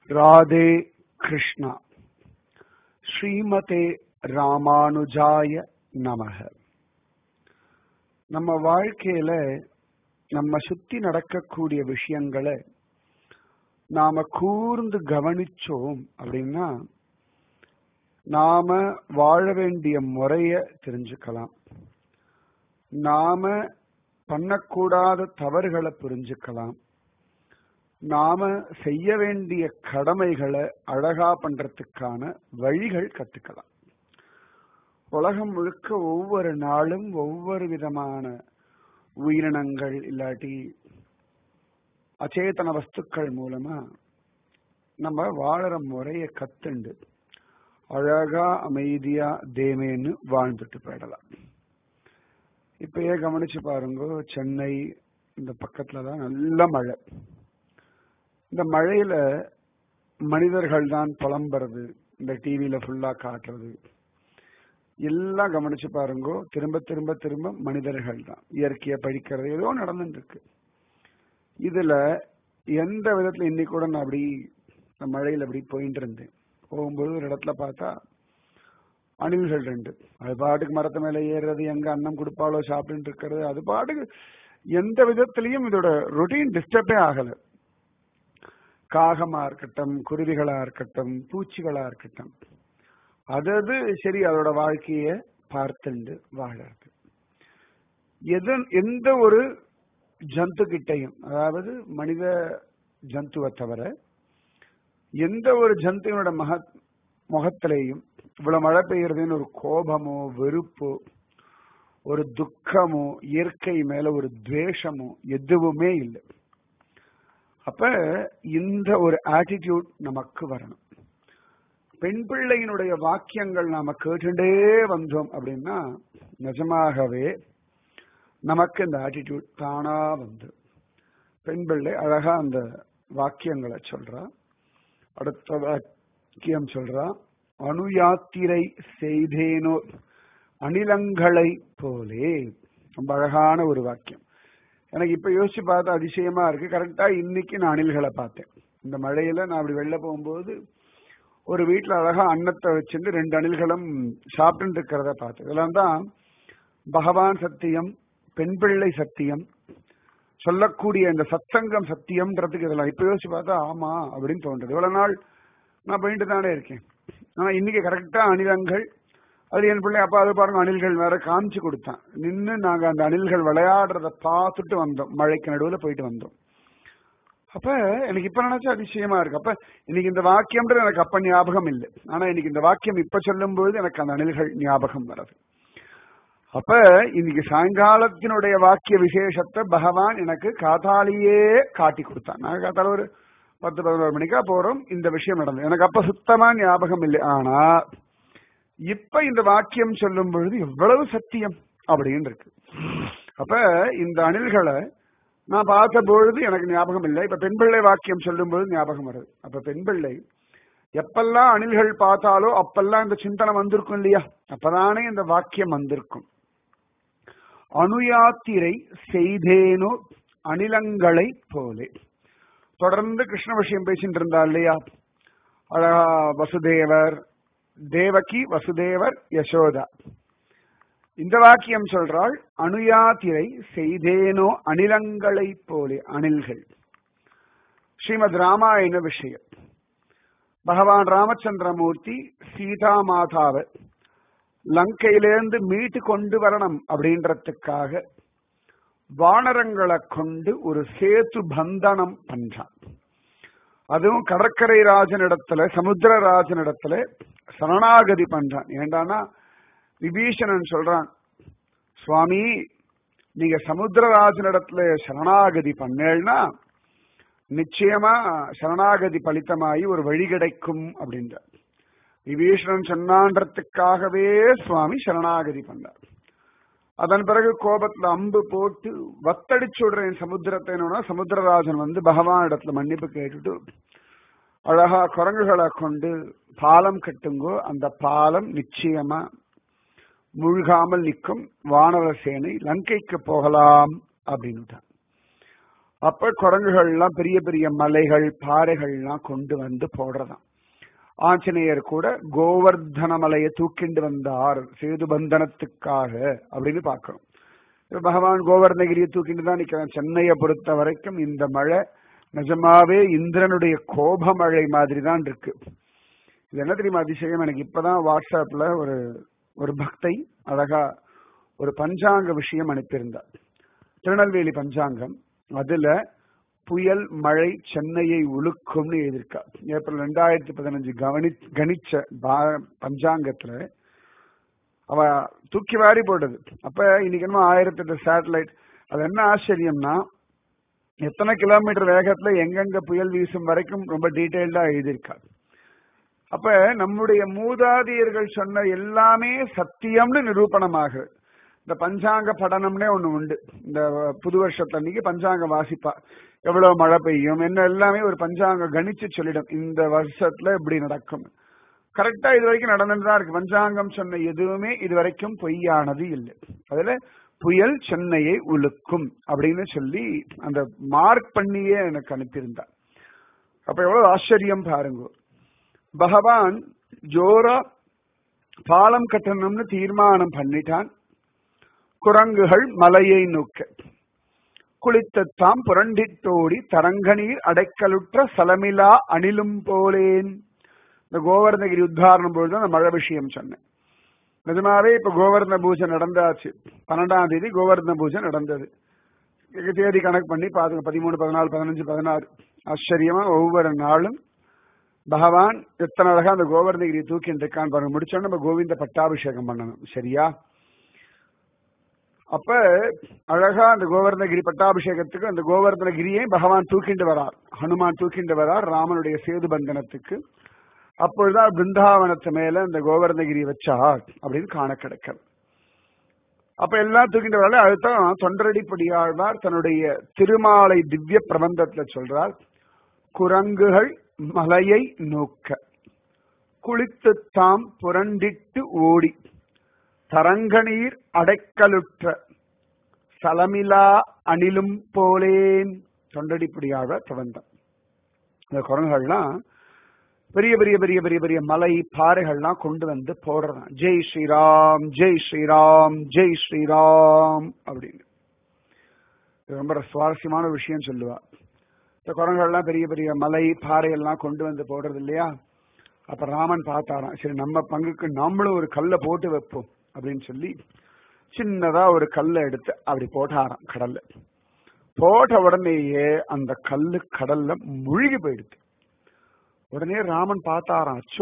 ராதே கிருஷ்ணா ஸ்ரீமதே ராமானுஜாய நமக நம்ம வாழ்க்கையில நம்ம சுத்தி நடக்கக்கூடிய விஷயங்களை நாம கூர்ந்து கவனிச்சோம் அப்படின்னா நாம வாழ வேண்டிய முறைய தெரிஞ்சுக்கலாம் நாம பண்ணக்கூடாத தவறுகளை புரிஞ்சுக்கலாம் நாம செய்ய வேண்டிய கடமைகளை அழகா பண்றதுக்கான வழிகள் கத்துக்கலாம் உலகம் முழுக்க ஒவ்வொரு நாளும் ஒவ்வொரு விதமான உயிரினங்கள் இல்லாட்டி அச்சேதன வஸ்துக்கள் மூலமா நம்ம வாழற முறைய கத்துண்டு அழகா அமைதியா தேமேன்னு வாழ்ந்துட்டு போயிடலாம் இப்பயே கவனிச்சு பாருங்க சென்னை இந்த பக்கத்துல தான் நல்ல மழை இந்த மழையில மனிதர்கள் தான் புலம்புறது இந்த டிவியில ஃபுல்லா காட்டுறது எல்லாம் கவனிச்சு பாருங்க திரும்ப திரும்ப திரும்ப மனிதர்கள் தான் இயற்கையை படிக்கிறது ஏதோ நடந்துட்டு இருக்கு இதுல எந்த விதத்துல இன்னைக்கு கூட நான் அப்படி இந்த மழையில அப்படி போயிட்டு இருந்தேன் போகும்போது ஒரு இடத்துல பார்த்தா அணில்கள் ரெண்டு அது பாட்டுக்கு மரத்து மேல ஏறுறது எங்க அன்னம் கொடுப்பாலோ சாப்பிட்டு இருக்கிறது அது பாட்டுக்கு எந்த விதத்திலையும் இதோட ரொட்டீன் டிஸ்டர்பே ஆகல காகமா இருக்கட்டும் குருவிகளா இருக்கட்டும் பூச்சிகளா இருக்கட்டும் அதது சரி அதோட வாழ்க்கைய பார்த்துண்டு வாழறது எது எந்த ஒரு ஜந்து கிட்டையும் அதாவது மனித ஜந்துவை தவிர எந்த ஒரு ஜந்துவனோட மக முகத்திலையும் இவ்வளவு மழை பெய்யறதுன்னு ஒரு கோபமோ வெறுப்போ ஒரு துக்கமோ இயற்கை மேல ஒரு துவேஷமோ எதுவுமே இல்லை அப்ப இந்த ஒரு ஆட்டிடியூட் நமக்கு வரணும் பெண் பிள்ளையினுடைய வாக்கியங்கள் நாம கேட்டுட்டே வந்தோம் அப்படின்னா நிஜமாகவே நமக்கு இந்த ஆட்டிடியூட் தானா வந்து பெண் பிள்ளை அழகா அந்த வாக்கியங்களை சொல்றா அடுத்த வாக்கியம் சொல்றா அணுயாத்திரை செய்தேனோ அணிலங்களை போலே ரொம்ப அழகான ஒரு வாக்கியம் எனக்கு இப்ப யோசிச்சு பார்த்தா அதிசயமா இருக்கு கரெக்டா இன்னைக்கு நான் அணில்களை பார்த்தேன் இந்த மழையில நான் அப்படி வெளில போகும்போது ஒரு வீட்டுல அழகா அன்னத்தை வச்சிருந்து ரெண்டு அணில்களும் சாப்பிட்டு இருக்கிறத பார்த்தேன் இதெல்லாம் தான் பகவான் சத்தியம் பெண் பிள்ளை சத்தியம் சொல்லக்கூடிய இந்த சத்சங்கம் சத்தியம்ன்றதுக்கு இதெல்லாம் இப்ப யோசிச்சு பார்த்தா ஆமா அப்படின்னு தோன்றது இவ்வளவு நாள் நான் போயிட்டு தானே இருக்கேன் ஆனா இன்னைக்கு கரெக்டா அணிலங்கள் அது என் பிள்ளை அப்பா அது பாருங்க அணில்கள் வேற காமிச்சு கொடுத்தான் நின்று நாங்க அந்த அணில்கள் விளையாடுறத பார்த்துட்டு வந்தோம் மழைக்கு நடுவில் போயிட்டு வந்தோம் அப்ப எனக்கு இப்ப நினைச்சா அதிசயமா இருக்கு அப்ப இன்னைக்கு இந்த வாக்கியம்ன்றது எனக்கு அப்ப ஞாபகம் இல்லை ஆனா இன்னைக்கு இந்த வாக்கியம் இப்ப சொல்லும் பொழுது எனக்கு அந்த அணில்கள் ஞாபகம் வருது அப்ப இன்னைக்கு சாயங்காலத்தினுடைய வாக்கிய விசேஷத்தை பகவான் எனக்கு காத்தாலேயே காட்டி கொடுத்தான் நான் காத்தால ஒரு பத்து பதினோரு மணிக்கா போறோம் இந்த விஷயம் நடந்தது எனக்கு அப்ப சுத்தமா ஞாபகம் இல்லை ஆனா இப்ப இந்த வாக்கியம் சொல்லும் பொழுது எவ்வளவு சத்தியம் அப்படின்னு இருக்கு அப்ப இந்த அணில்களை நான் பார்த்த பொழுது எனக்கு ஞாபகம் இல்லை இப்ப பெண் பிள்ளை வாக்கியம் சொல்லும் பொழுது ஞாபகம் வருது அப்ப பெண் பிள்ளை எப்பெல்லாம் அணில்கள் பார்த்தாலோ அப்பெல்லாம் இந்த சிந்தனை வந்திருக்கும் இல்லையா அப்பதானே இந்த வாக்கியம் வந்திருக்கும் அணுயாத்திரை செய்தேனோ அணிலங்களை போலே தொடர்ந்து கிருஷ்ண விஷயம் பேசிட்டு இருந்தா இல்லையா அழகா வசுதேவர் தேவகி வசுதேவர் யசோதா இந்த வாக்கியம் சொல்றாள் அணுயாத்திரை செய்தேனோ அணிலங்களை போலே அணில்கள் ஸ்ரீமத் ராமாயண விஷயம் பகவான் ராமச்சந்திரமூர்த்தி சீதா மாதாவை லங்கையிலேருந்து மீட்டு கொண்டு வரணும் அப்படின்றதுக்காக வானரங்களை கொண்டு ஒரு சேத்து பந்தனம் பண்றான் அதுவும் கடற்கரை ராஜனிடத்துல சமுத்திர ராஜனிடத்துல சரணாகதி பண்றான் ஏண்டானா விபீஷணன் சொல்றான் சுவாமி நீங்க சமுத்திரராஜனிடத்துல சரணாகதி பண்ணேன்னா நிச்சயமா சரணாகதி பலித்தமாயி ஒரு வழி கிடைக்கும் அப்படின்ற விபீஷணன் சொன்னான்றதுக்காகவே சுவாமி சரணாகதி பண்ணார் அதன் பிறகு கோபத்துல அம்பு போட்டு வத்தடிச்சு விடுறேன் சமுத்திரத்தை சமுத்திரராஜன் வந்து பகவான் இடத்துல மன்னிப்பு கேட்டுட்டு அழகா குரங்குகளை கொண்டு பாலம் கட்டுங்கோ அந்த பாலம் நிச்சயமா முழுகாமல் நிற்கும் வானர சேனை லங்கைக்கு போகலாம் அப்படின்னுட்டான் அப்ப குரங்குகள்லாம் பெரிய பெரிய மலைகள் பாறைகள்லாம் கொண்டு வந்து போடுறதாம் ஆஞ்சநேயர் கூட கோவர்தன மலையை தூக்கிண்டு வந்தார் சேது பந்தனத்துக்காக அப்படின்னு பார்க்கணும் இப்ப பகவான் கோவர்ணகிரியை தூக்கிட்டு தான் நிக்கிறான் சென்னையை பொறுத்த வரைக்கும் இந்த மழை நிஜமாவே இந்திரனுடைய கோப மழை மாதிரி தான் இருக்கு இது என்ன தெரியுமா அதிசயம் எனக்கு இப்பதான் வாட்ஸ்அப்ல ஒரு ஒரு பக்தை அழகா ஒரு பஞ்சாங்க விஷயம் அனுப்பியிருந்தார் திருநெல்வேலி பஞ்சாங்கம் அதுல புயல் மழை சென்னையை உழுக்கும்னு எழுதியிருக்கா ஏப்ரல் ரெண்டாயிரத்தி பதினஞ்சு கவனி கணிச்ச பா- பஞ்சாங்கத்துல அவ தூக்கி வாரி போட்டது அப்ப இன்னைக்கு என்ன ஆயிரத்தி எட்டு சேட்டலைட் அது என்ன ஆச்சரியம்னா எத்தனை கிலோமீட்டர் வேகத்துல எங்கெங்க புயல் வீசும் வரைக்கும் ரொம்ப டீட்டெயில்டா எழுதியிருக்கா அப்ப நம்முடைய மூதாதையர்கள் சொன்ன எல்லாமே சத்தியம்னு நிரூபணமாகுது இந்த பஞ்சாங்க படனம்னே ஒண்ணு உண்டு இந்த புது வருஷத்தன்னைக்கு பஞ்சாங்க வாசிப்பா எவ்வளவு மழை பெய்யும் என்ன எல்லாமே ஒரு பஞ்சாங்க கணிச்சு சொல்லிடும் இந்த வருஷத்துல இப்படி நடக்கும் கரெக்டா இது வரைக்கும் நடந்துட்டு தான் இருக்கு பஞ்சாங்கம் சொன்ன எதுவுமே இது வரைக்கும் பொய்யானது இல்லை அதுல புயல் சென்னையை உழுக்கும் அப்படின்னு சொல்லி அந்த மார்க் பண்ணியே எனக்கு அனுப்பியிருந்தார் அப்ப எவ்வளவு ஆச்சரியம் பாருங்க பகவான் ஜோரா பாலம் கட்டணும்னு தீர்மானம் பண்ணிட்டான் குரங்குகள் மலையை நோக்க குளித்தத்தாம் புரண்டித்தோடி தரங்கநீர் அடைக்கலுற்ற சலமிலா அணிலும் போலேன் இந்த கோவர்ணகிரி உத்தாரணம் பொழுது அந்த மழை விஷயம் சொன்னேன் நிஜமாவே இப்ப கோவர்ண பூஜை நடந்தாச்சு பன்னெண்டாம் தேதி கோவர்ண பூஜை நடந்தது இதுக்கு தேதி கணக்கு பண்ணி பாத்துங்க பதிமூணு பதினாலு பதினஞ்சு பதினாறு ஆச்சரியமா ஒவ்வொரு நாளும் பகவான் எத்தனை அழகா அந்த கோவர்ணகிரியை தூக்கிட்டு இருக்கான்னு பாருங்க முடிச்சோன்னு நம்ம கோவிந்த பட்டாபிஷேகம் பண்ணணும் சரியா அப்ப அழகா அந்த கோவர்ணகிரி பட்டாபிஷேகத்துக்கு அந்த கோவர்ணகிரியை பகவான் தூக்கிண்டு வரார் ஹனுமான் தூக்கிண்டு வரார் ராமனுடைய சேது பந்தனத்துக்கு அப்பொழுதுதான் பிருந்தாவனத்து மேல அந்த கோவர்ணகிரி வச்சார் அப்படின்னு காண கிடைக்கிறது அப்ப எல்லாம் தூக்கிட்டு வரல அதுதான் தொண்டரடிப்படியாழ்வார் தன்னுடைய திருமாலை திவ்ய பிரபந்தத்துல சொல்றார் குரங்குகள் மலையை நோக்க குளித்துத்தாம் புரண்டிட்டு ஓடி தரங்கநீர் அடைக்கலுற்ற சலமிலா அணிலும் போலேன் தொண்டடிப்படியாழ்வார் பிரபந்தம் இந்த குரங்குகள்லாம் பெரிய பெரிய பெரிய பெரிய பெரிய மலை பாறைகள்லாம் கொண்டு வந்து போடுறான் ஜெய் ஸ்ரீராம் ஜெய் ஸ்ரீராம் ஜெய் ஸ்ரீராம் அப்படின்னு இது ரொம்ப சுவாரஸ்யமான ஒரு விஷயம் சொல்லுவா இந்த குரங்குகள்லாம் பெரிய பெரிய மலை பாறை எல்லாம் கொண்டு வந்து போடுறது இல்லையா அப்ப ராமன் பார்த்தாராம் சரி நம்ம பங்குக்கு நாமளும் ஒரு கல்லை போட்டு வைப்போம் அப்படின்னு சொல்லி சின்னதா ஒரு கல்லை எடுத்து அப்படி போட்டாராம் கடல்ல போட்ட உடனேயே அந்த கல்லு கடல்ல முழுகி போயிடுது உடனே ராமன் பார்த்தாராம் அச்சோ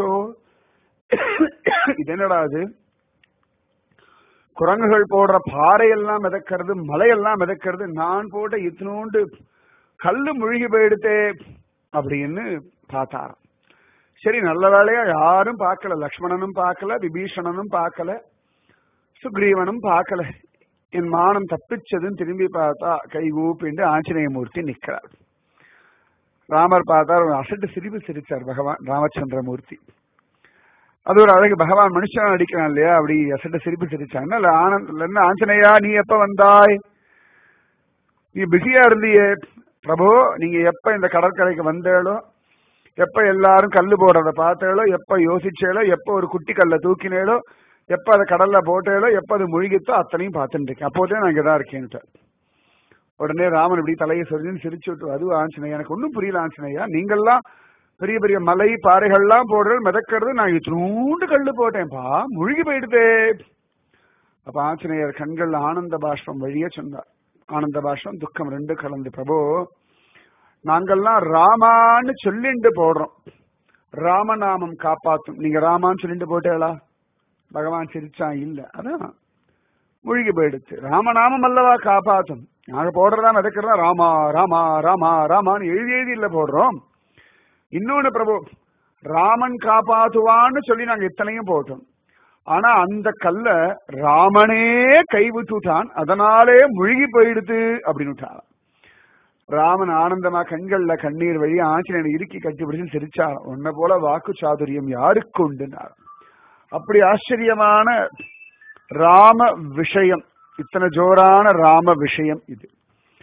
இது என்னடா அது குரங்குகள் போடுற பாறையெல்லாம் மிதக்கிறது மலையெல்லாம் மிதக்கிறது நான் போட்ட இத்தினோண்டு கல்லு முழுகி போயிடுத்தே அப்படின்னு பார்த்தாராம் சரி நல்ல வேலையா யாரும் பார்க்கல லக்ஷ்மணனும் பார்க்கல விபீஷணனும் பார்க்கல சுக்ரீவனும் பார்க்கல என் மானம் தப்பிச்சதுன்னு திரும்பி பார்த்தா கை ஊப்பிண்டு ஆஞ்சநேயமூர்த்தி நிக்கிறார் ராமர் பார்த்தார் ஒரு அசட்டு சிரிப்பு சிரிச்சார் பகவான் ராமச்சந்திரமூர்த்தி அது ஒரு அழகு பகவான் மனுஷனா நடிக்கிறான் இல்லையா அப்படி அசட்டு சிரிப்பு சிரிச்சான் இல்ல ஆனந்த் என்ன ஆஞ்சநேயா நீ எப்ப வந்தாய் நீ பிஸியா இருந்தியே பிரபு நீங்க எப்ப இந்த கடற்கரைக்கு வந்தேளோ எப்ப எல்லாரும் கல்லு போடுறத பார்த்தேளோ எப்ப யோசிச்சேளோ எப்ப ஒரு குட்டி கல்ல தூக்கினேளோ எப்ப அதை கடல்ல போட்டேளோ எப்ப அது முழுகித்தோ அத்தனையும் பார்த்துட்டு இருக்கேன் அப்போதே நான் இங்கதான் இருக்கேன்ட்டு உடனே ராமன் இப்படி தலையை சொல்லின்னு சிரிச்சு விட்டு அது ஆஞ்சநேயா எனக்கு ஒன்றும் புரியல ஆஞ்சநேயா நீங்கெல்லாம் பெரிய பெரிய மலை பாறைகள்லாம் போடுறது மிதக்கிறது நான் இத்தினூண்டு கல்லு போட்டேன்ப்பா முழுகி போயிடுதே அப்ப ஆஞ்சநேயர் கண்கள்ல ஆனந்த பாஷ்பம் வழியே சொன்னார் ஆனந்த பாஷ்பம் துக்கம் ரெண்டு கலந்து பிரபு நாங்கெல்லாம் ராமான்னு சொல்லிண்டு போடுறோம் ராமநாமம் காப்பாத்தும் நீங்க ராமான்னு சொல்லிட்டு போட்டேளா பகவான் சிரிச்சான் இல்ல அதான் முழுகி போயிடுச்சு ராமநாமம் அல்லவா காப்பாத்தும் நாங்க போடுறதா மிதக்கிறதா ராமா ராமா ராமா ராமான்னு எழுதி எழுதி இல்ல போடுறோம் இன்னொன்னு பிரபு ராமன் காப்பாத்துவான்னு சொல்லி நாங்க இத்தனையும் போட்டோம் ஆனா அந்த கல்ல ராமனே கைவிட்டுட்டான் அதனாலே முழுகி போயிடுது அப்படின்னு ராமன் ஆனந்தமா கண்கள்ல கண்ணீர் வழி ஆஞ்சநேயனை இறுக்கி கட்டி பிடிச்சு சிரிச்சார் உன்னை போல வாக்கு சாதுரியம் யாருக்கு உண்டுனார் அப்படி ஆச்சரியமான ராம விஷயம் இத்தனை ஜோரான ராம விஷயம் இது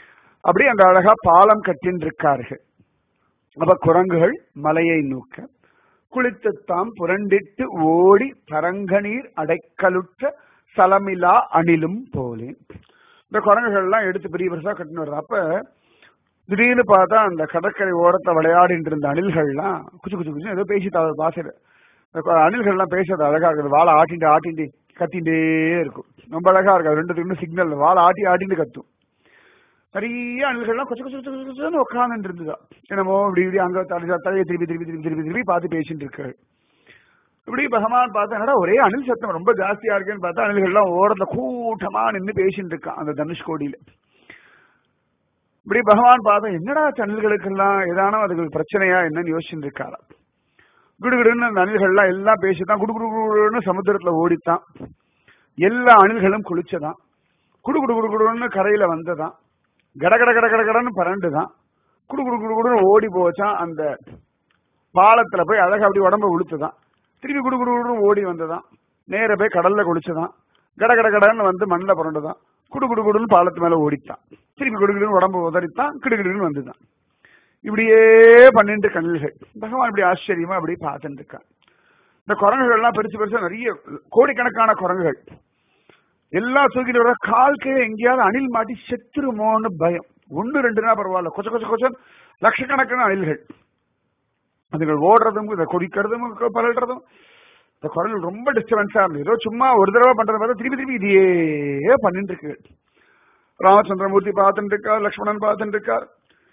அப்படி அந்த அழகா பாலம் கட்டின்னு இருக்கார்கள் அப்ப குரங்குகள் மலையை நோக்க குளித்துத்தாம் புரண்டிட்டு ஓடி பரங்கநீர் அடைக்கலுற்ற சலமிலா அணிலும் போலே இந்த குரங்குகள் எல்லாம் எடுத்து பெரிய பெருசா கட்டின்னு வருது அப்ப திடீர்னு பார்த்தா அந்த கடற்கரை ஓரத்தை விளையாடிட்டு இருந்த அணில்கள்லாம் குச்சு குச்சு குச்சு ஏதோ பேசி பாசையில அணில்கள்லாம் பேசுறது அழகா இருக்குது வாழை ஆட்டிட்டு ஆட்டிட்டு கத்திண்டே இருக்கும் ரொம்ப அழகா இருக்கு அது ரெண்டுத்துக்குமே சிக்னல் வாழை ஆட்டி ஆட்டிட்டு கத்தும் நிறைய அணில்கள்லாம் கொச்ச கொச்ச கொச்ச கொச்சன்னு உட்காந்துட்டு இருந்துதான் என்னமோ இப்படி இப்படி அங்க தலை தலையை திருப்பி திருப்பி திருப்பி திருப்பி திருப்பி பார்த்து பேசிட்டு இருக்காரு இப்படி பகவான் பார்த்தா என்னடா ஒரே அணில் சத்தம் ரொம்ப ஜாஸ்தியா இருக்குன்னு பார்த்தா அணில்கள்லாம் ஓரத்துல கூட்டமா நின்று பேசிட்டு இருக்கான் அந்த தனுஷ்கோடியில இப்படி பகவான் பார்த்தா என்னடா அணில்களுக்கெல்லாம் ஏதானோ அதுக்கு பிரச்சனையா என்னன்னு யோசிச்சுட்டு இருக்காரா குடுகுடுன்னு அந்த அணில்கள்லாம் எல்லாம் பேசித்தான் குடு குடு குடுன்னு சமுத்திரத்துல ஓடித்தான் எல்லா அணில்களும் குளிச்சதான் குடு குடு குடு குடுன்னு கரையில வந்ததான் கட கட கட கட கடன்னு பரண்டுதான் குடு குடு குடு குடுன்னு ஓடி போச்சான் அந்த பாலத்துல போய் அழகா அப்படி உடம்ப உளுத்துதான் திருப்பி குடு குடு குடுன்னு ஓடி வந்ததான் நேர போய் கடல்ல குளிச்சுதான் கட கட கடன்னு வந்து மண்ணில் புரண்டுதான் குடு குடு குடுன்னு பாலத்து மேல ஓடித்தான் திருப்பி குடுகுடுன்னு உடம்பு உதறித்தான் கிடுகிடுன்னு வந்துதான் இப்படியே பண்ணிட்டு கண்ணில்கள் பகவான் இப்படி ஆச்சரியமா அப்படி பார்த்துட்டு இருக்கான் இந்த குரங்குகள்லாம் பெருசு பெருசா நிறைய கோடிக்கணக்கான குரங்குகள் எல்லாம் தூக்கிட்டு வர கால்கே எங்கேயாவது அணில் மாட்டி செத்துருமோன்னு பயம் ஒன்னு ரெண்டுனா பரவாயில்ல கொச்ச கொச்ச கொச்சன் லட்சக்கணக்கான அணில்கள் அதுகள் ஓடுறதும் இதை கொதிக்கிறதும் பரல்றதும் இந்த குரல் ரொம்ப டிஸ்டர்பன்ஸா இருந்தது ஏதோ சும்மா ஒரு தடவை பண்றதை பார்த்தா திருப்பி திருப்பி இதையே பண்ணிட்டு இருக்கு ராமச்சந்திரமூர்த்தி பார்த்துட்டு இருக்கார் லக்ஷ்மணன் பார்த்துட்டு இருக்கார்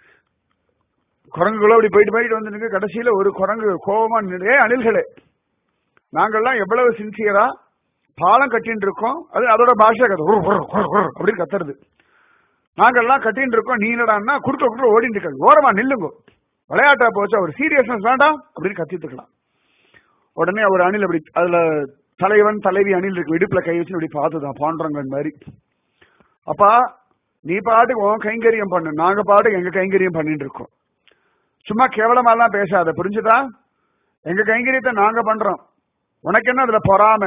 குரங்குகளோ அப்படி போயிட்டு போயிட்டு வந்து கடைசியில ஒரு குரங்கு கோபமா நின்று அணில்களே நாங்கள்லாம் எவ்வளவு சின்சியரா பாலம் கட்டின்னு இருக்கோம் அது அதோட பாஷை கத்து அப்படின்னு கத்துறது நாங்கெல்லாம் கட்டின்னு இருக்கோம் நீ என்னடான்னா குடுக்க குடுக்க ஓடிட்டு இருக்காங்க ஓரமா நில்லுங்க விளையாட்டா போச்சா ஒரு சீரியஸ்னஸ் வேண்டாம் அப்படின்னு கத்திட்டு இருக்கலாம் உடனே ஒரு அணில் அப்படி அதுல தலைவன் தலைவி அணில் இருக்கு இடுப்புல கை வச்சு இப்படி பார்த்துதான் பாண்டரங்கன் மாதிரி அப்பா நீ பாட்டுக்கு உன் கைங்கரியம் பண்ணு நாங்க பாட்டுக்கு எங்க கைங்கரியம் பண்ணிட்டு இருக்கோம் சும்மா கேவலமாலாம் பேசாத புரிஞ்சுதா எங்க கைங்கரியத்தை நாங்க பண்றோம் உனக்கு என்ன அதுல பொறாம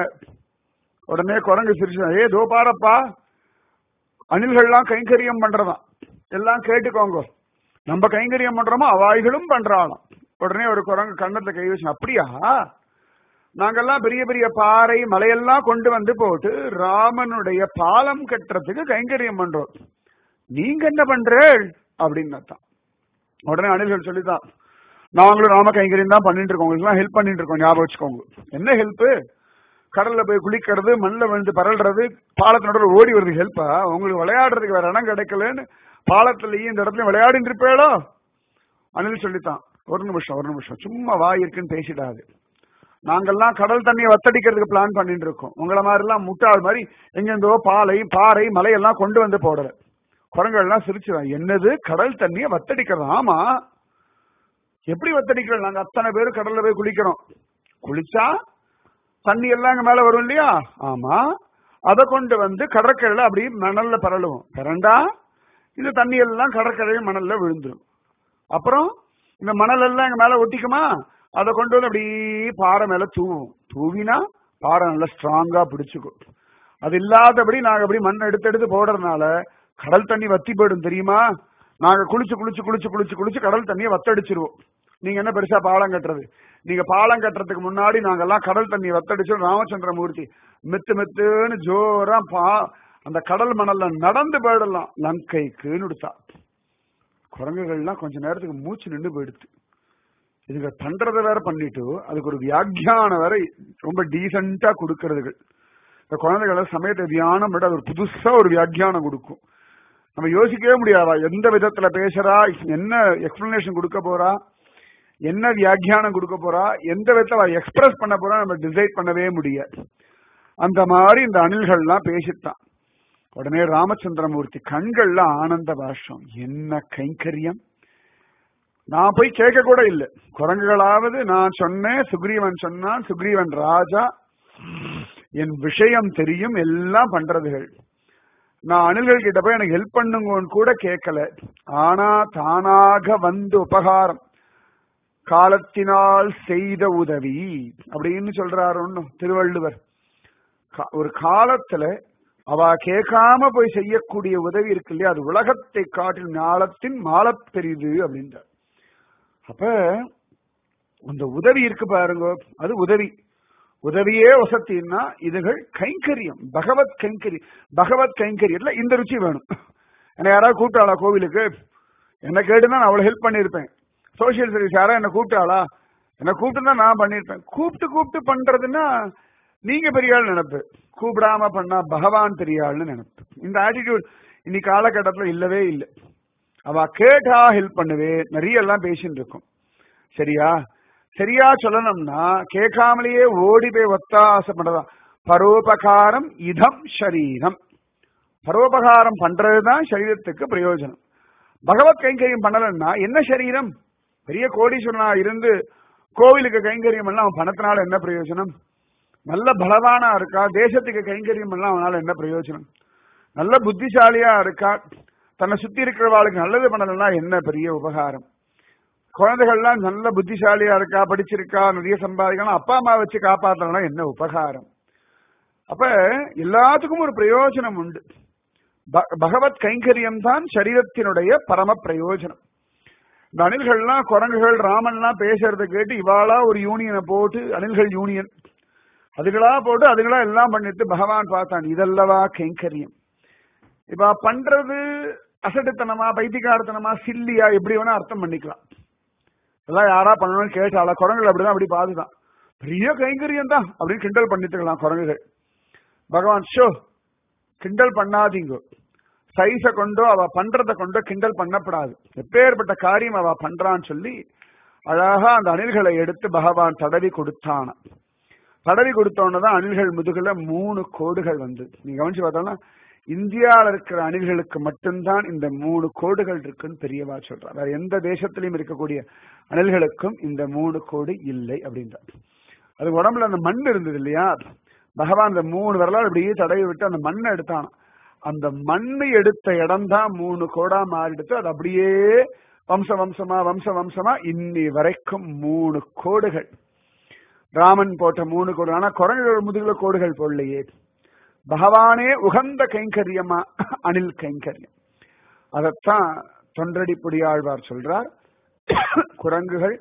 உடனே குரங்கு சிரிச்சு ஏ தோ பாரப்பா அணில்கள்லாம் கைங்கரியம் பண்றதாம் எல்லாம் கேட்டுக்கோங்க நம்ம கைங்கரியம் பண்றோமோ அவாய்களும் பண்றாளாம் உடனே ஒரு குரங்கு கண்ணத்துல கை வச்சு அப்படியா நாங்கெல்லாம் பெரிய பெரிய பாறை மலையெல்லாம் கொண்டு வந்து போட்டு ராமனுடைய பாலம் கட்டுறதுக்கு கைங்கரியம் பண்றோம் நீங்க என்ன பண்றேள் அப்படின்னு தான் உடனே அணில்கள் சொல்லிதான் நாங்களும் ராம கைங்கரியம் தான் பண்ணிட்டு இருக்கோம் உங்களுக்கு ஹெல்ப் பண்ணிட்டு இருக்கோம் ஞாபகம் வச்சுக்கோங்க என்ன ஹெல்ப் கடல்ல போய் குளிக்கிறது மண்ணில் விழுந்து பரல்றது பாலத்தினோட ஓடி வருது ஹெல்ப்பா உங்களுக்கு விளையாடுறதுக்கு வேற இடம் கிடைக்கலன்னு பாலத்திலேயே இந்த இடத்துல விளையாடிட்டு இருப்பேளோ அனில் சொல்லித்தான் ஒரு நிமிஷம் ஒரு நிமிஷம் சும்மா வாய் இருக்குன்னு பேசிடாது நாங்கெல்லாம் கடல் தண்ணியை வத்தடிக்கிறதுக்கு பிளான் பண்ணிட்டு இருக்கோம் உங்களை மாதிரி எல்லாம் முட்டாள் மாதிரி எங்கெந்தோ பாலை பாறை மலையெல்லாம் கொண்டு வந்து போடல குரங்கள்லாம் சிரிச்சுதான் என்னது கடல் தண்ணியை வத்தடிக்கிறது ஆமா எப்படி வத்தடிக்கிறோம் நாங்க அத்தனை பேரும் கடல்ல போய் குளிக்கிறோம் குளிச்சா தண்ணி எல்லாம் எங்க மேல வரும் இல்லையா ஆமா அதை கொண்டு வந்து கடற்கரையில அப்படி மணல்ல பரலுவோம் பரண்டா இந்த தண்ணி எல்லாம் கடற்கரை மணல்ல விழுந்துரும் அப்புறம் இந்த மணல் எல்லாம் எங்க மேல ஒட்டிக்குமா அதை கொண்டு வந்து அப்படி பாறை மேல தூவும் தூவினா பாறை நல்லா ஸ்ட்ராங்கா பிடிச்சுக்கும் அது இல்லாதபடி நாங்க அப்படி மண் எடுத்து எடுத்து போடுறதுனால கடல் தண்ணி வத்தி போயிடும் தெரியுமா நாங்க குளிச்சு குளிச்சு குளிச்சு குளிச்சு குளிச்சு கடல் தண்ணியை வத்தடிச்சிருவோம் நீங்க என்ன பெருசா பாலம் கட்டுறது நீங்க பாலம் கட்டுறதுக்கு முன்னாடி நாங்கெல்லாம் கடல் தண்ணி வத்தடிச்சு ராமச்சந்திரமூர்த்தி மெத்து மெத்துன்னு ஜோரா பா அந்த கடல் மணல்ல நடந்து போயிடலாம் லங்கைக்குன்னு கொடுத்தா குரங்குகள்லாம் கொஞ்ச நேரத்துக்கு மூச்சு நின்று போயிடுது இதுங்க பண்றத வேற பண்ணிட்டு அதுக்கு ஒரு வியாக்கியானம் வேற ரொம்ப டீசெண்டா கொடுக்கறதுகள் இந்த குழந்தைகள சமயத்தை தியானம் பண்ணி அது ஒரு புதுசா ஒரு வியாக்கியானம் கொடுக்கும் நம்ம யோசிக்கவே முடியாதா எந்த விதத்துல பேசுறா என்ன எக்ஸ்பிளனேஷன் கொடுக்க போறா என்ன வியாக்கியானம் கொடுக்க போறா எந்த விதத்துல எக்ஸ்பிரஸ் பண்ண போறா நம்ம டிசைட் பண்ணவே முடியாது அந்த மாதிரி இந்த அணில்கள்லாம் பேசித்தான் உடனே ராமச்சந்திரமூர்த்தி கண்கள்ல ஆனந்த பாஷம் என்ன கைங்கரியம் நான் போய் கேட்க கூட இல்லை குரங்குகளாவது நான் சொன்னேன் சுக்ரீவன் சொன்னான் சுக்ரீவன் ராஜா என் விஷயம் தெரியும் எல்லாம் பண்றதுகள் நான் அணில்கள் கிட்ட போய் எனக்கு ஹெல்ப் பண்ணுங்கன்னு கூட கேட்கல ஆனா தானாக வந்து உபகாரம் காலத்தினால் செய்த உதவி அப்படின்னு சொல்றாரு ஒன்னும் திருவள்ளுவர் ஒரு காலத்துல அவ கேட்காம போய் செய்யக்கூடிய உதவி இருக்கு இல்லையா அது உலகத்தை காட்டில் ஞாலத்தின் மாலப் பெரிது அப்படின்றார் அப்ப அந்த உதவி இருக்கு பாருங்க அது உதவி உதவியே வசத்தின்னா இதுகள் கைங்கரியம் பகவத் கைங்கரியம் பகவத் கைங்கரியத்துல இந்த ருச்சி வேணும் என்ன யாராவது கூப்பிட்டாளா கோவிலுக்கு என்ன கேட்டுதான் நான் அவ்வளவு ஹெல்ப் பண்ணியிருப்பேன் சோசியல் சர்வீஸ் யாரா என்ன கூப்பிட்டாளா என்ன கூப்பிட்டு தான் நான் பண்ணியிருப்பேன் கூப்பிட்டு கூப்பிட்டு பண்றதுன்னா நீங்க பெரிய ஆள் நினைப்பு கூப்பிடாம பண்ணா பகவான் பெரிய ஆள்னு நினைப்பு இந்த ஆட்டிடியூட் இன்னைக்கு காலகட்டத்துல இல்லவே இல்லை அவ கேட்டா ஹெல்ப் பண்ணுவே நிறைய எல்லாம் பேசிட்டு இருக்கும் சரியா சரியா சொல்லணும்னா கேட்காமலேயே ஓடி போய் ஒத்தாசப்படுறதா பரோபகாரம் இதம் ஷரீரம் பரோபகாரம் பண்றதுதான் சரீரத்துக்கு பிரயோஜனம் பகவத் கைங்கரியம் பண்ணலன்னா என்ன சரீரம் பெரிய கோடீஸ்வரனா இருந்து கோவிலுக்கு கைங்கரியம் எல்லாம் அவன் பணத்தினால என்ன பிரயோஜனம் நல்ல பலவானா இருக்கா தேசத்துக்கு கைங்கரியம் எல்லாம் அவனால என்ன பிரயோஜனம் நல்ல புத்திசாலியா இருக்கா தன்னை சுத்தி இருக்கிறவாளுக்கு நல்லது பண்ணலன்னா என்ன பெரிய உபகாரம் குழந்தைகள்லாம் நல்ல புத்திசாலியா இருக்கா படிச்சிருக்கா நிறைய சம்பாதிக்கலாம் அப்பா அம்மா வச்சு காப்பாத்தலன்னா என்ன உபகாரம் அப்ப எல்லாத்துக்கும் ஒரு பிரயோஜனம் உண்டு ப- பகவத் கைங்கரியம் தான் சரீரத்தினுடைய பரம பிரயோஜனம் இந்த அணில்கள்லாம் குரங்குகள் ராமன்லாம் பேசுறத கேட்டு இவாளா ஒரு யூனியனை போட்டு அணில்கள் யூனியன் அதுகளா போட்டு அதுகளா எல்லாம் பண்ணிட்டு பகவான் பார்த்தான் இதல்லவா கைங்கரியம் இப்ப பண்றது அசட்டுத்தனமா பைத்தியக்காரத்தனமா சில்லியா எப்படி வேணா அர்த்தம் பண்ணிக்கலாம் எல்லாம் யாரா பண்ணணும்னு கேட்டாளா குரங்குகள் அப்படிதான் அப்படி பாதுதான் பெரிய கைங்கரியம் தான் அப்படின்னு கிண்டல் பண்ணிட்டுக்கலாம் குரங்குகள் பகவான் ஷோ கிண்டல் பண்ணாதீங்க சைஸ கொண்டோ அவ பண்றத கொண்டோ கிண்டல் பண்ணப்படாது எப்பேற்பட்ட காரியம் அவ பண்றான்னு சொல்லி அழகா அந்த அணில்களை எடுத்து பகவான் தடவி கொடுத்தான தடவி கொடுத்தோன்னதான் அணில்கள் முதுகுல மூணு கோடுகள் வந்து நீங்க கவனிச்சு பார்த்தோம்னா இந்தியாவில் இருக்கிற அணில்களுக்கு மட்டும்தான் இந்த மூணு கோடுகள் இருக்குன்னு பெரியவா சொல்றா வேற எந்த தேசத்திலையும் இருக்கக்கூடிய அணில்களுக்கும் இந்த மூணு கோடு இல்லை அப்படின்றார் அது உடம்புல அந்த மண் இருந்தது இல்லையா பகவான் அந்த மூணு விரலால் இப்படியே தடவி விட்டு அந்த மண்ணை எடுத்தான் அந்த மண்ணை எடுத்த இடம் தான் மூணு கோடா மாறிடுத்து அது அப்படியே வம்ச வம்சமா வம்ச வம்சமா இன்னி வரைக்கும் மூணு கோடுகள் ராமன் போட்ட மூணு கோடு ஆனா குரங்குகள் முதுகுல கோடுகள் போடலையே பகவானே உகந்த கைங்கரியமா அணில் கைங்கரியம் அதத்தான் தொன்றடி புடியாழ்வார் சொல்றார் குரங்குகள்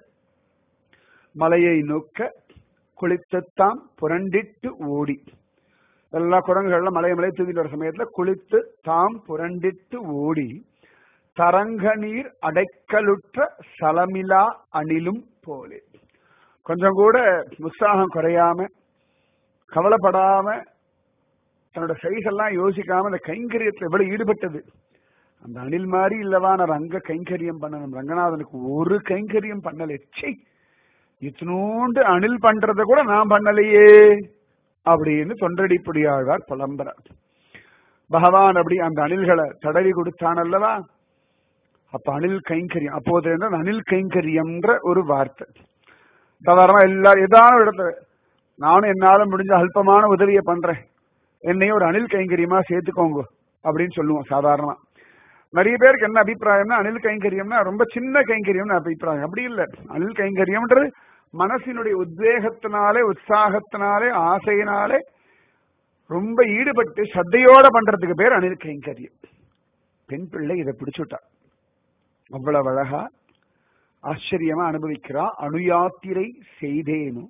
மலையை நோக்க குளித்துத்தாம் புரண்டிட்டு ஓடி எல்லா குரங்குகள்லாம் மலைய மலையை தூக்கிட்டு வர சமயத்துல குளித்து தாம் புரண்டிட்டு ஓடி தரங்க நீர் அடைக்கலுற்ற சலமிலா அணிலும் போலே கொஞ்சம் கூட உற்சாகம் குறையாம கவலைப்படாம தன்னோட சைஸ் எல்லாம் யோசிக்காம அந்த கைங்கரியத்துல எவ்வளவு ஈடுபட்டது அந்த அணில் மாதிரி இல்லவா நான் ரங்க கைங்கரியம் பண்ணணும் ரங்கநாதனுக்கு ஒரு கைங்கரியம் பண்ணல ச்சை இத்தினூண்டு அணில் பண்றத கூட நான் பண்ணலையே அப்படின்னு தொண்டடிப்புடி ஆழ்வார் புலம்புறார் பகவான் அப்படி அந்த அணில்களை தடவி கொடுத்தான் அல்லவா அப்ப அணில் கைங்கரியம் அப்போது இருந்த அணில் கைங்கரியம்ன்ற ஒரு வார்த்தை சாதாரணமா எல்லாரும் ஏதான ஒரு இடத்துல நானும் என்னால முடிஞ்ச அல்பமான உதவியை பண்றேன் என்னையும் ஒரு அணில் கைங்கரியமா சேர்த்துக்கோங்க அப்படின்னு சொல்லுவோம் சாதாரணமா நிறைய பேருக்கு என்ன அபிப்பிராயம்னா அணில் கைங்கரியம்னா ரொம்ப சின்ன கைங்கரியம்னு அபிப்பிராயம் அப்படி இல்ல அணில் கைங்கரியம்ன்றது மனசினுடைய உத்வேகத்தினாலே உற்சாகத்தினாலே ஆசையினாலே ரொம்ப ஈடுபட்டு சத்தையோட பண்றதுக்கு பேர் அணில் கைங்கரியம் பெண் பிள்ளை இதை பிடிச்சுட்டா அவ்வளவு அழகா ஆச்சரியமா அனுபவிக்கிறா அணுயாத்திரை செய்தேனும்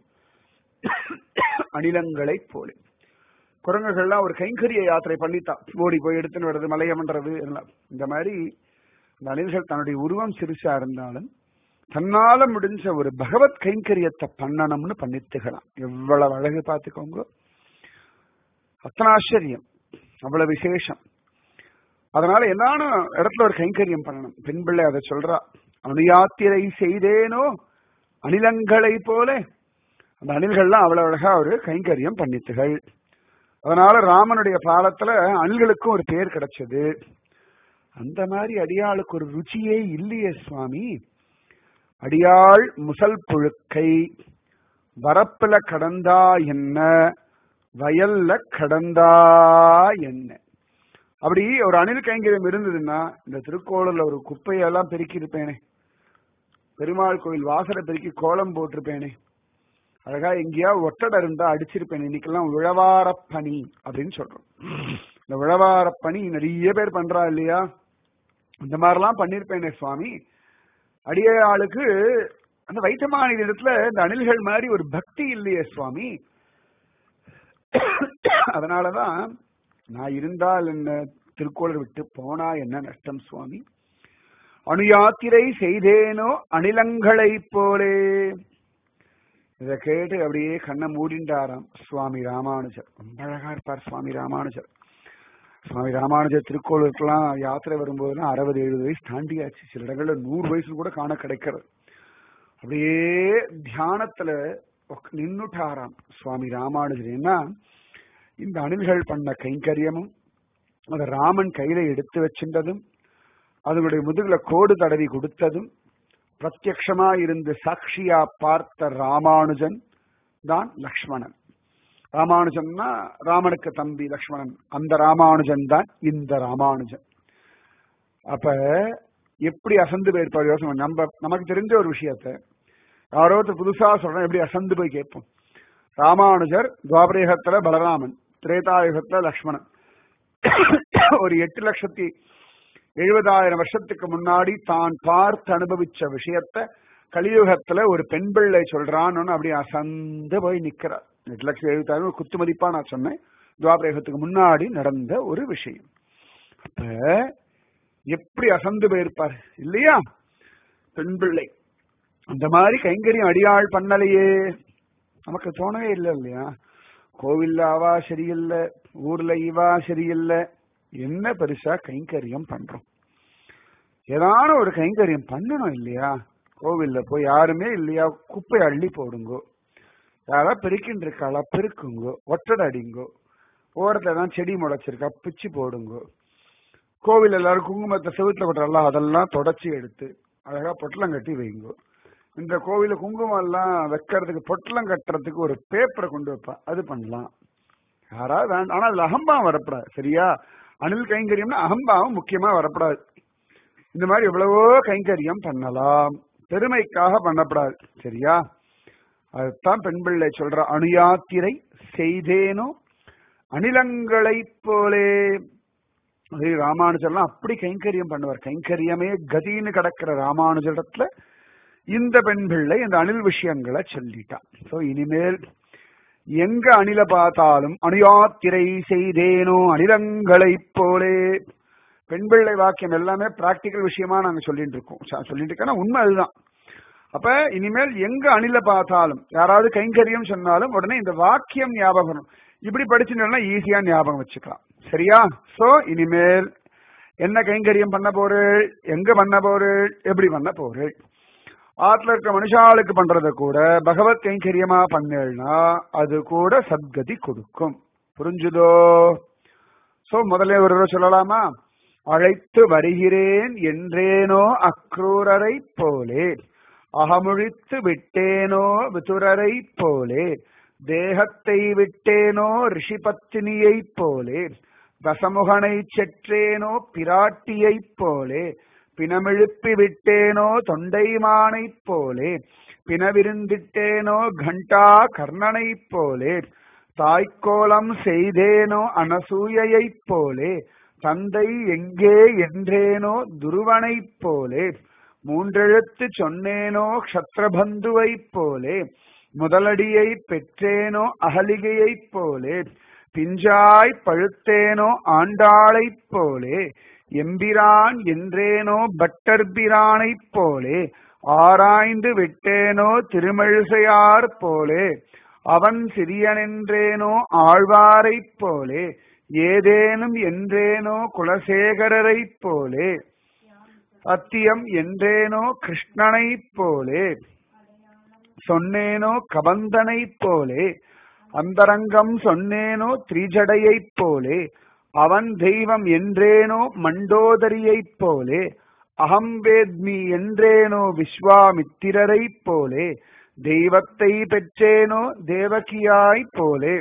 அணிலங்களை போல குரங்குகள்லாம் ஒரு கைங்கரிய யாத்திரை பண்ணித்தான் ஓடி போய் எடுத்துன்னு வர்றது மலையம் பண்றது எல்லாம் இந்த மாதிரி இந்த அணில்கள் தன்னுடைய உருவம் சிறுசா இருந்தாலும் தன்னால முடிஞ்ச ஒரு பகவத் கைங்கரியத்தை பண்ணணும்னு பண்ணித்துக்கலாம் எவ்வளவு அழகு பார்த்துக்கோங்க அத்தனை ஆச்சரியம் அவ்வளவு விசேஷம் அதனால என்னான இடத்துல ஒரு கைங்கரியம் பண்ணணும் பெண் பிள்ளை அதை சொல்றா அணுயாத்திரை செய்தேனோ அணிலங்களை போல அந்த அணில்கள்லாம் அவ்வளவு அழகா ஒரு கைங்கரியம் பண்ணித்துகள் அதனால ராமனுடைய பாலத்துல அணில்களுக்கும் ஒரு பேர் கிடைச்சது அந்த மாதிரி அடியாளுக்கு ஒரு ருச்சியே இல்லையே சுவாமி அடியாள் முசல் புழுக்கை வரப்புல கடந்தா என்ன வயல்ல கடந்தா என்ன அப்படி ஒரு அணில் கைங்கரியம் இருந்ததுன்னா இந்த திருக்கோளூர்ல ஒரு குப்பையெல்லாம் பெருக்கி இருப்பேனே பெருமாள் கோயில் வாசலை பெருக்கி கோலம் போட்டிருப்பேனே அழகா எங்கேயா ஒட்டடை இருந்தா அடிச்சிருப்பேன் இன்னைக்கெல்லாம் உழவார பனி அப்படின்னு சொல்றோம் இந்த உழவார பணி நிறைய பேர் பண்றா இல்லையா இந்த மாதிரிலாம் பண்ணிருப்பேனே சுவாமி அடிய ஆளுக்கு அந்த வைத்தமானி இடத்துல இந்த அணில்கள் மாதிரி ஒரு பக்தி இல்லையே சுவாமி அதனாலதான் நான் இருந்தால் என்ன திருக்கோளர் விட்டு போனா என்ன நஷ்டம் சுவாமி அணுயாத்திரை செய்தேனோ அணிலங்களை போலே இத கேட்டு அப்படியே கண்ணை மூடிண்டாராம் சுவாமி ராமானுஜர் ரொம்ப அழகா இருப்பார் சுவாமி ராமானுஜர் சுவாமி ராமானுஜர் திருக்கோளுக்கெல்லாம் யாத்திரை வரும்போதுலாம் அறுபது எழுபது வயசு தாண்டியாச்சு சில இடங்கள்ல நூறு வயசு கூட காண கிடைக்கிறது அப்படியே தியானத்துல நின்னுட்டாராம் சுவாமி ராமானுஜர் ஏன்னா இந்த அணில்கள் பண்ண கைங்கரியமும் அதை ராமன் கையில எடுத்து வச்சிருந்ததும் அதனுடைய முதுகுல கோடு தடவி கொடுத்ததும் பிரத்யக்ஷமா இருந்து சாட்சியா பார்த்த ராமானுஜன் தான் லக்ஷ்மணன் ராமானுஜன்னா ராமனுக்கு தம்பி லக்ஷ்மணன் அந்த ராமானுஜன் தான் இந்த ராமானுஜன் அப்ப எப்படி அசந்து போயிருப்பார் யோசனை நம்ம நமக்கு தெரிஞ்ச ஒரு விஷயத்த யாரோ ஒருத்தர் புதுசா சொல்றேன் எப்படி அசந்து போய் கேட்போம் ராமானுஜர் துவாபரேகத்துல பலராமன் திரேதாயுகத்துல லக்ஷ்மணன் ஒரு எட்டு லட்சத்தி எழுபதாயிரம் வருஷத்துக்கு முன்னாடி தான் பார்த்து அனுபவிச்ச விஷயத்த கலியுகத்துல ஒரு பெண் பிள்ளை சொல்றான்னு அப்படி அசந்து போய் நிக்கிறார் எட்டு லட்சம் எழுபத்தாயிரம் ஒரு குத்து மதிப்பா நான் சொன்னேன் துவாபரேகத்துக்கு முன்னாடி நடந்த ஒரு விஷயம் அப்ப எப்படி அசந்து போயிருப்பார் இல்லையா பெண் பிள்ளை அந்த மாதிரி கைங்கரியம் அடியாள் பண்ணலையே நமக்கு தோணவே இல்லை இல்லையா கோவில்ல அவா சரியில்லை ஊர்ல இவா சரியில்லை என்ன பெருசா கைங்கரியம் பண்றோம் ஏதான ஒரு கைங்கரியம் பண்ணணும் இல்லையா கோவில்ல போய் யாருமே இல்லையா குப்பை அள்ளி போடுங்கோ யாராவது பெருக்கின்னு இருக்காளா பெருக்குங்கோ ஒட்டடை அடிங்கோ ஓரத்துல தான் செடி முளைச்சிருக்கா பிச்சு போடுங்கோ கோவில் எல்லாரும் குங்குமத்தை செவுத்துல கொட்டுறலாம் அதெல்லாம் தொடச்சி எடுத்து அழகா பொட்டலம் கட்டி வைங்கோ இந்த கோவில குங்குமம் எல்லாம் வைக்கிறதுக்கு பொட்டலம் கட்டுறதுக்கு ஒரு பேப்பரை கொண்டு வைப்பேன் அது பண்ணலாம் யாராவது வேண்டாம் ஆனா அதுல அகம்பாவம் வரப்படாது சரியா அணில் கைங்கரியம்னா அகம்பாவம் முக்கியமா வரப்படாது இந்த மாதிரி எவ்வளவோ கைங்கரியம் பண்ணலாம் பெருமைக்காக பண்ணப்படாது சரியா அதுதான் பெண் பிள்ளை சொல்ற அணுயாத்திரை செய்தேனோ அணிலங்களை போலே அது ராமானுஜர்லாம் அப்படி கைங்கரியம் பண்ணுவார் கைங்கரியமே கதின்னு கிடக்கிற ராமானுஜரிடத்துல இந்த பெண் பிள்ளை இந்த அணில் விஷயங்களை சொல்லிட்டான் சோ இனிமேல் எங்க அணில பார்த்தாலும் அணுயாத்திரை செய்தேனோ அணிலங்களைப் போலே பெண் பிள்ளை வாக்கியம் எல்லாமே பிராக்டிக்கல் விஷயமா நாங்க சொல்லிட்டு இருக்கோம் ச- சொல்லிட்டு இருக்கோம்னா உண்மை அதுதான் அப்ப இனிமேல் எங்க அணில பார்த்தாலும் யாராவது கைங்கரியம் சொன்னாலும் உடனே இந்த வாக்கியம் ஞாபகம் வரும். இப்படி படிச்சுட்டோம்னா ஈஸியா ஞாபகம் வச்சுக்கலாம் சரியா சோ இனிமேல் என்ன கைங்கரியம் பண்ண போறேள் எங்க பண்ண போறேள் எப்படி பண்ண போறேள் ஆத்துல இருக்க மனுஷாளுக்கு பண்றத கூட பகவத் கைங்கரியமா பண்ணேள்னா அது கூட சத்கதி கொடுக்கும் புரிஞ்சுதோ சோ முதல்ல ஒரு தடவை சொல்லலாமா அழைத்து வருகிறேன் என்றேனோ அக்ரூரரை போலே அகமுழித்து விட்டேனோ விதுரரை போலே தேகத்தை விட்டேனோ ரிஷிபத்தினியைப் போலே தசமுகனை செற்றேனோ பிராட்டியைப் போலே பிணமெழுப்பி விட்டேனோ தொண்டைமானைப் போலே பிணவிருந்திட்டேனோ கண்டா கர்ணனைப் போலே தாய்க்கோலம் செய்தேனோ அனசூயைப் போலே தந்தை எங்கே என்றேனோ துருவனைப் போலே மூன்றெழுத்து சொன்னேனோ க்ஷத்ரபந்துவைப் போலே முதலடியை பெற்றேனோ அகலிகையைப் போலே பிஞ்சாய் பழுத்தேனோ ஆண்டாளைப் போலே எம்பிரான் என்றேனோ பட்டர்பிரானைப் போலே ஆராய்ந்து விட்டேனோ திருமழிசையார் போலே அவன் சிறியனென்றேனோ ஆழ்வாரைப் போலே ஏதேனும் என்றேனோ குலசேகரரைப் போலே சத்தியம் என்றேனோ கிருஷ்ணனைப் போலே சொன்னேனோ கபந்தனைப் போலே அந்தரங்கம் சொன்னேனோ திரிஜடையைப் போலே அவன் தெய்வம் என்றேனோ மண்டோதரியைப் போலே அகம் வேத்மி என்றேனோ விஸ்வாமித்திரரைப் போலே தெய்வத்தை பெற்றேனோ தேவகியாய்ப் போலே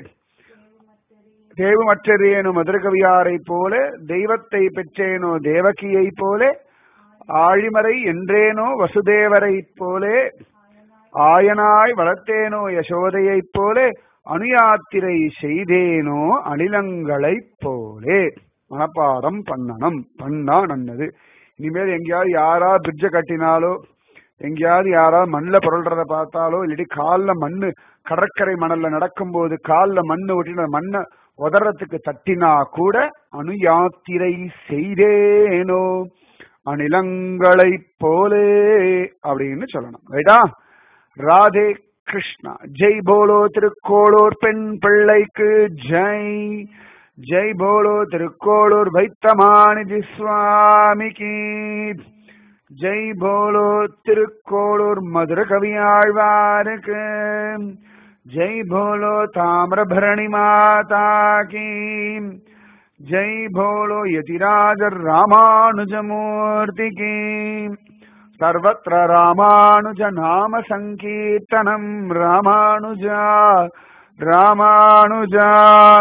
தேவமற்றரேனோ மதுரகவியாரைப் போல தெய்வத்தை பெற்றேனோ தேவகியைப் போலே ஆழிமறை என்றேனோ வசுதேவரைப் போலே ஆயனாய் வளர்த்தேனோ யசோதையைப் போலே அணுயாத்திரை செய்தேனோ அணிலங்களைப் போலே மனப்பாடம் பண்ணணும் பண்ணா நன்னது இனிமேல் எங்கேயாவது யாரா பிரிட்ஜ கட்டினாலோ எங்கேயாவது யாராவது மண்ணில் புரள்றத பார்த்தாலோ இல்லாட்டி காலில் மண்ணு கடற்கரை மணல்ல நடக்கும்போது காலில் மண்ணு ஒட்டின மண்ணை உதறத்துக்கு தட்டினா கூட அணு யாத்திரை செய்தேனோ அணிலங்களைப் போலே அப்படின்னு சொல்லணும் ரைட்டா ராதே கிருஷ்ணா ஜெய் போலோ திருக்கோளூர் பெண் பிள்ளைக்கு ஜெய் ஜெய் போலோ திருக்கோளூர் வைத்தமானிதி சுவாமிக்கு ஜெய் போலோ திருக்கோளூர் மதுர கவியாழ்வாருக்கு ஜெய் போலோ தாமிரபரணி மாதா கீ ஜெய் போலோ யதிராஜர் ராமானுஜமூர்த்தி கீ सर्वत्र रामानुज नाम सङ्कीर्तनम् रामानुजा रामानुजा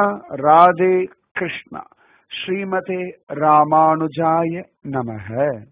राधे कृष्ण श्रीमते रामानुजाय नमः